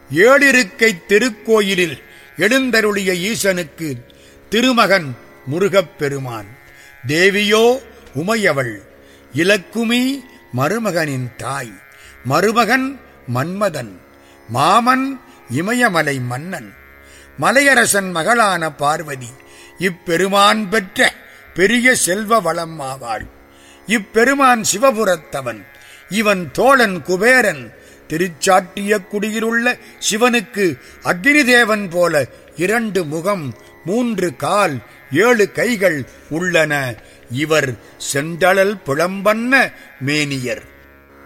ஏழிருக்கை திருக்கோயிலில் எழுந்தருளிய ஈசனுக்கு திருமகன் முருகப் பெருமான் தேவியோ உமையவள் இலக்குமி மருமகனின் தாய் மருமகன் மன்மதன் மாமன் இமயமலை மன்னன் மலையரசன் மகளான பார்வதி இப்பெருமான் பெற்ற பெரிய செல்வ வளம் ஆவாள் இப்பெருமான் சிவபுரத்தவன் இவன் தோழன் குபேரன் திருச்சாட்டிய குடியிலுள்ள சிவனுக்கு அக்னி தேவன் போல இரண்டு முகம் மூன்று கால் ஏழு கைகள் உள்ளன இவர் செந்தழல் புலம்பன்ன மேனியர்